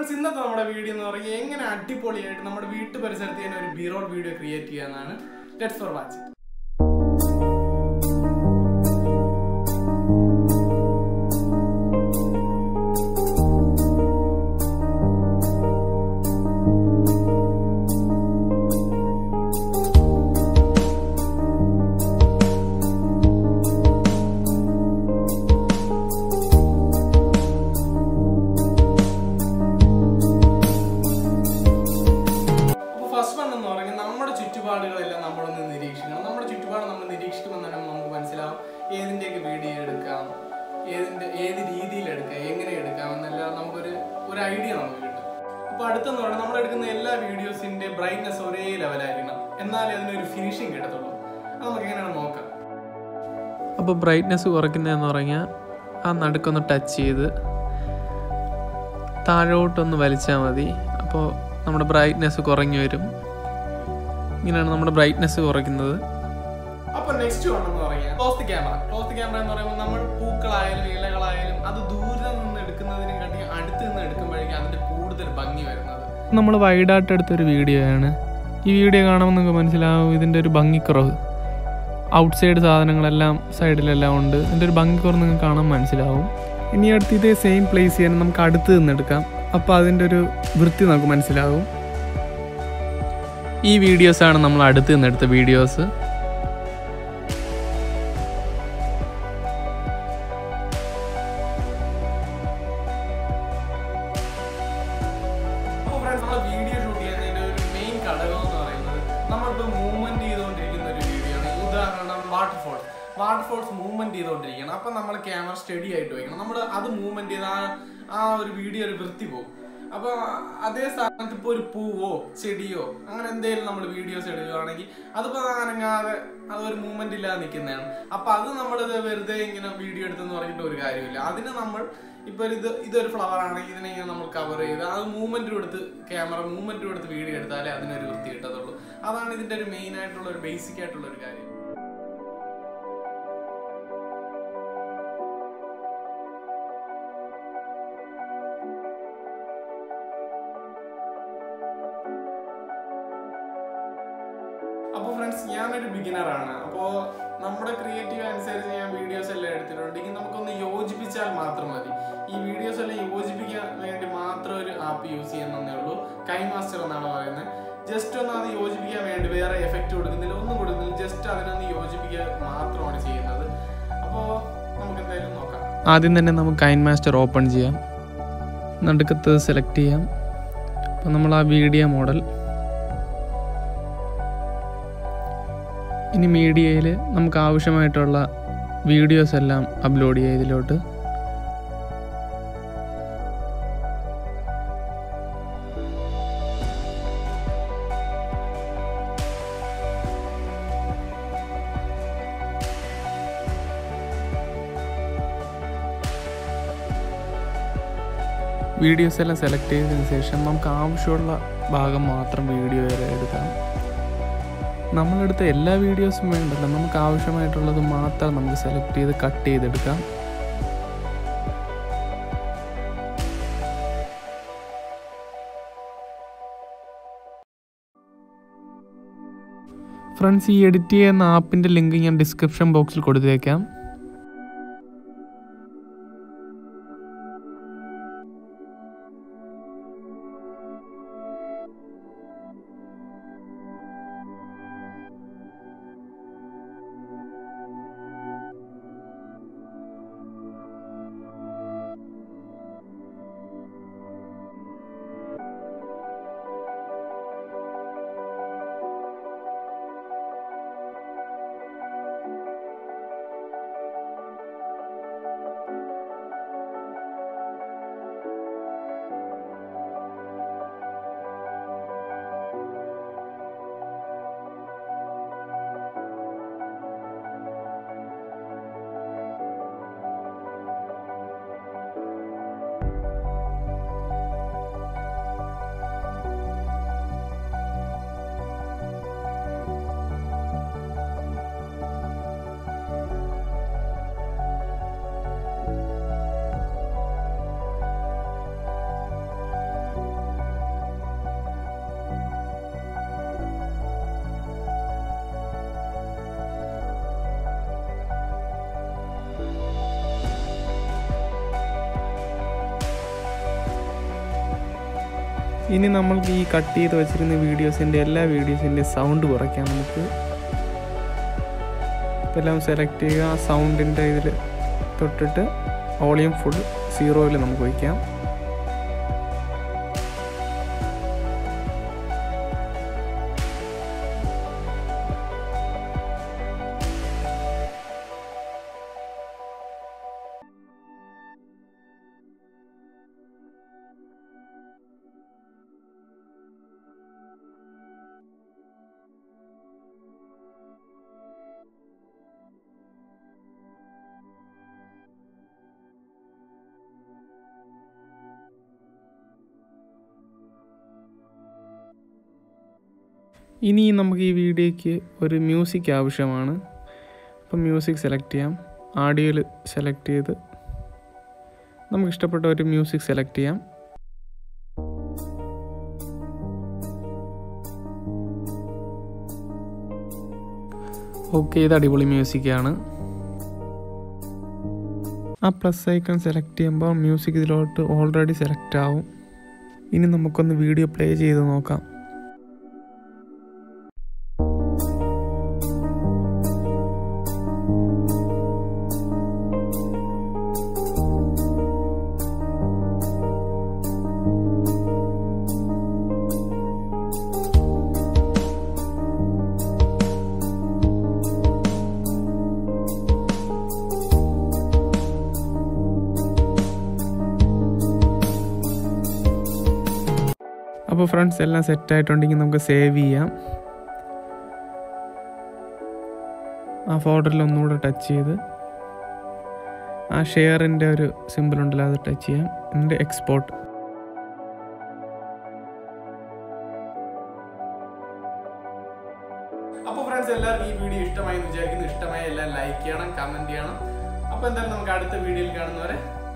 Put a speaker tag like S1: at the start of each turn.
S1: friends ഇന്നത്തെ നമ്മുടെ video എന്ന് പറയുന്നത് എങ്ങനെ അടിപൊളിയായിട്ട് നമ്മുടെ വീട്ടു പരിസരത്ത് തന്നെ ഒരു ബീറോൾ വീഡിയോ ക്രിയേറ്റ് ചെയ്യാന്നാണ് ലെറ്റ്സ് ഫോർ വാച്ച് അപ്പോൾ ഫസ്റ്റ് വൺ എന്ന് പറയുന്നത് നമ്മുടെ ചുറ്റുപാടുകളെല്ലാം നമ്മളൊന്ന് നിരീക്ഷിക്കണം നമ്മുടെ ചുറ്റുപാട് നമ്മൾ നിരീക്ഷിക്കുമ്പോൾ തന്നെ നമുക്ക് മനസ്സിലാവും ഏതിൻ്റെയൊക്കെ വീഡിയോ എടുക്കാം ഏതിൻ്റെ ഏത് രീതിയിൽ എടുക്കാം എങ്ങനെ എടുക്കാം എന്നെല്ലാം നമുക്കൊരു ഒരു ഐഡിയ നമുക്ക് കിട്ടും അപ്പോൾ അടുത്തെന്ന് പറയുന്നത് നമ്മൾ എടുക്കുന്ന എല്ലാ വീഡിയോസിൻ്റെ ബ്രൈറ്റ്നെസ് ഒരേ ലെവലായിരിക്കണം എന്നാലേ അതിനൊരു ഫിനിഷിങ് കിട്ടത്തുള്ളൂ അത് നമുക്ക് എങ്ങനെയാണ് നോക്കാം
S2: അപ്പോൾ ബ്രൈറ്റ്നെസ് കുറയ്ക്കുന്നതെന്ന് പറഞ്ഞാൽ ആ നടുക്കൊന്ന് ടച്ച് ചെയ്ത് താഴോട്ടൊന്ന് വലിച്ചാൽ മതി അപ്പോൾ നമ്മുടെ ബ്രൈറ്റ്നെസ് കുറഞ്ഞു വരും ഇങ്ങനെയാണ് നമ്മുടെ ബ്രൈറ്റ്നെസ് കുറയ്ക്കുന്നത്
S1: അപ്പൊ നെക്സ്റ്റ് വൺ എന്ന് പറയാം ക്ലോസ് ക്യാമറ ക്ലോസ് ക്യാമറ എന്ന് പറയുമ്പോൾ നമ്മൾ പൂക്കളായാലും ഇലകളായാലും അത് ദൂരെ നിന്ന് എടുക്കുന്നതിനെ കാട്ടി അടുത്ത് നിന്ന് എടുക്കുമ്പോഴേക്കും അതിന്റെ കൂടുതൽ ഭംഗി വരുന്നത്
S2: നമ്മൾ വൈഡായിട്ട് എടുത്തൊരു വീഡിയോ ആണ് ഈ വീഡിയോ കാണുമ്പോൾ നിങ്ങൾക്ക് മനസ്സിലാവും ഇതിൻ്റെ ഒരു ഭംഗിക്കുറവ് ഔട്ട് സൈഡ് സാധനങ്ങളെല്ലാം സൈഡിലെല്ലാം ഉണ്ട് ഇതിൻ്റെ ഒരു ഭംഗിക്കുറവ് നിങ്ങൾക്ക് കാണാൻ മനസ്സിലാവും ഇനി അടുത്ത് ഇതേ സെയിം പ്ലേസ് ചെയ്യാൻ നമുക്ക് അടുത്ത് നിന്ന് എടുക്കാം അപ്പോൾ അതിൻ്റെ ഒരു വൃത്തി നമുക്ക് മനസ്സിലാവും ഈ വീഡിയോസാണ് നമ്മൾ അടുത്ത് നിന്ന് എടുത്ത വീഡിയോസ്
S1: അപ്പോൾ ഫ്രണ്ട്സ് നമ്മൾ വീഡിയോ ഷൂട്ട് ചെയ്യുന്നതിന്റെ ഒരു മെയിൻ ഘടകം എന്ന് പറയുന്നത് നമ്മളിപ്പോൾ മൂവ്മെന്റ് ചെയ്തുകൊണ്ടിരിക്കുന്ന ഒരു വീഡിയോ ആണ് ഉദാഹരണം വാട്ടർഫോൾസ് വാട്ടർഫോൾസ് മൂവ്മെന്റ് ചെയ്തുകൊണ്ടിരിക്കണം അപ്പം നമ്മൾ ക്യാമറ സ്റ്റഡി ആയിട്ട് വയ്ക്കണം നമ്മൾ അത് മൂവ്മെന്റ് ചെയ്ത് ആ ആ ഒരു വീഡിയോ ഒരു വൃത്തി പോകും അപ്പോൾ അതേ സ്ഥാനത്ത് ഇപ്പോൾ ഒരു പൂവോ ചെടിയോ അങ്ങനെ എന്തെങ്കിലും നമ്മൾ വീഡിയോസ് എടുക്കുകയാണെങ്കിൽ അതിപ്പോൾ അനങ്ങാതെ അതൊരു മൂവ്മെന്റ് ഇല്ലാതെ നിൽക്കുന്നതാണ് അപ്പോൾ അത് നമ്മളിത് വെറുതെ ഇങ്ങനെ വീഡിയോ എടുത്തെന്ന് പറഞ്ഞിട്ട് ഒരു കാര്യമില്ല അതിന് നമ്മൾ ഇപ്പൊ ഇത് ഇതൊരു ഫ്ലവർ ആണെങ്കിൽ ഇതിനെ ഇങ്ങനെ നമ്മൾ കവർ ചെയ്ത് അത് മൂവ്മെന്റ് കൊടുത്ത് ക്യാമറ മൂവ്മെന്റ് കൊടുത്ത് വീഡിയോ എടുത്താലേ അതിനൊരു വൃത്തി കിട്ടത്തുള്ളൂ അതാണ് ഇതിന്റെ ഒരു മെയിൻ ആയിട്ടുള്ള ഒരു ബേസിക് ആയിട്ടുള്ള ഒരു കാര്യം അപ്പോൾ ഫ്രണ്ട്സ് ഞാനൊരു ബിഗിനറാണ് അപ്പോൾ നമ്മുടെ ക്രിയേറ്റീവ് അനുസരിച്ച് ഞാൻ വീഡിയോസ് എല്ലാം എടുത്തിട്ടുണ്ടെങ്കിൽ നമുക്കൊന്ന് യോജിപ്പിച്ചാൽ മാത്രം മതി ഈ വീഡിയോസ് എല്ലാം യോജിപ്പിക്കാൻ വേണ്ടി മാത്രം ഒരു ആപ്പ് യൂസ് ചെയ്യുന്നതേ ഉള്ളൂ കൈ മാസ്റ്റർ എന്നാണ് പറയുന്നത് ജസ്റ്റ് ഒന്ന് അത് യോജിപ്പിക്കാൻ വേണ്ടി വേറെ എഫക്റ്റ് കൊടുക്കുന്നില്ല ഒന്നും കൊടുക്കുന്നില്ല ജസ്റ്റ് അതിനൊന്ന് യോജിപ്പിക്കുക മാത്രമാണ് ചെയ്യുന്നത് അപ്പോൾ നമുക്ക് എന്തായാലും നോക്കാം
S2: ആദ്യം തന്നെ നമുക്ക് കൈൻ മാസ്റ്റർ ഓപ്പൺ ചെയ്യാം നടുക്കത്ത് സെലക്ട് ചെയ്യാം അപ്പോൾ നമ്മൾ ആ വീഡിയോ മോഡൽ ഇനി മീഡിയയിൽ നമുക്ക് ആവശ്യമായിട്ടുള്ള വീഡിയോസ് എല്ലാം അപ്ലോഡ് ചെയ്യുക ഇതിലോട്ട് വീഡിയോസ് എല്ലാം സെലക്ട് ചെയ്തതിന് ശേഷം നമുക്ക് ആവശ്യമുള്ള ഭാഗം മാത്രം വീഡിയോ വരെ എടുക്കാം നമ്മളെടുത്ത എല്ലാ വീഡിയോസും വേണ്ടല്ലോ നമുക്ക് ആവശ്യമായിട്ടുള്ളത് മാത്രം നമുക്ക് സെലക്ട് ചെയ്ത് കട്ട് ചെയ്തെടുക്കാം ഫ്രണ്ട്സ് ഈ എഡിറ്റ് ചെയ്യുന്ന ആപ്പിൻ്റെ ലിങ്ക് ഞാൻ ഡിസ്ക്രിപ്ഷൻ ബോക്സിൽ കൊടുത്തേക്കാം ഇനി നമ്മൾക്ക് ഈ കട്ട് ചെയ്ത് വെച്ചിരുന്ന വീഡിയോസിൻ്റെ എല്ലാ വീഡിയോസിൻ്റെ സൗണ്ട് കുറയ്ക്കാം നമുക്ക് ഇപ്പം എല്ലാം സെലക്ട് ചെയ്യുക ആ സൗണ്ടിൻ്റെ ഇതിൽ തൊട്ടിട്ട് വോളിയം ഫുൾ സീറോയിൽ നമുക്ക് വയ്ക്കാം ഇനി നമുക്ക് ഈ വീഡിയോയ്ക്ക് ഒരു മ്യൂസിക് ആവശ്യമാണ് അപ്പം മ്യൂസിക് സെലക്ട് ചെയ്യാം ആഡിയോയിൽ സെലക്ട് ചെയ്ത് നമുക്ക് ഇഷ്ടപ്പെട്ട ഒരു മ്യൂസിക് സെലക്ട് ചെയ്യാം ഓക്കെ ഇത് അടിപൊളി മ്യൂസിക്കാണ് ആ പ്ലസ് ഐക്കൺ സെലക്ട് ചെയ്യുമ്പോൾ മ്യൂസിക് ഇതിലോട്ട് ഓൾറെഡി സെലക്ട് ആവും ഇനി നമുക്കൊന്ന് വീഡിയോ പ്ലേ ചെയ്ത് നോക്കാം അപ്പോൾ ഫ്രണ്ട്സ് എല്ലാം സെറ്റ് ആയിട്ടുണ്ടെങ്കിൽ നമുക്ക് സേവ് ചെയ്യാം ആ ഫോൾഡറിൽ ഒന്നുകൂടെ ടച്ച് ചെയ്ത് ആ ഷെയറിൻ്റെ ഒരു സിമ്പിൾ ഉണ്ടല്ലോ അത് ടച്ച് ചെയ്യാം എന്നിട്ട് എക്സ്പോർട്ട്
S1: അപ്പോൾ ഫ്രണ്ട്സ് എല്ലാവർക്കും ഈ വീഡിയോ ഇഷ്ടമായി എന്ന് വിചാരിക്കുന്നു ഇഷ്ടമായി എല്ലാം ലൈക്ക് ചെയ്യണം കമന്റ് ചെയ്യണം അപ്പോൾ എന്തായാലും നമുക്ക് അടുത്ത വീഡിയോയിൽ കാണുന്നവരെ